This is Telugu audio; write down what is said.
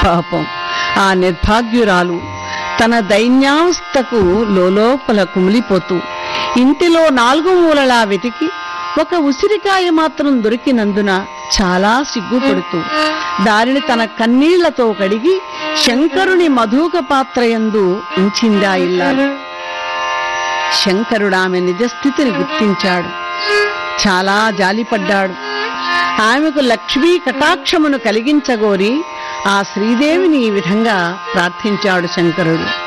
పాపం ఆ నిర్భాగ్యురాలు తన దైన్యావస్థకు లోలోపల కుమిలిపోతూ ఇంటిలో నాలుగు మూలలా వెతికి ఒక ఉసిరికాయ మాత్రం దొరికినందున చాలా సిగ్గుపడుతూ దానిని తన కన్నీళ్లతో కడిగి శంకరుని మధుక పాత్రయందు ఉంచిందా ఇల్లాలు శంకరుడు ఆమె నిజస్థితిని గుర్తించాడు చాలా జాలిపడ్డాడు ఆమెకు లక్ష్మీ కటాక్షమును కలిగించగోరి ఆ శ్రీదేవిని ఈ విధంగా ప్రార్థించాడు శంకరుడు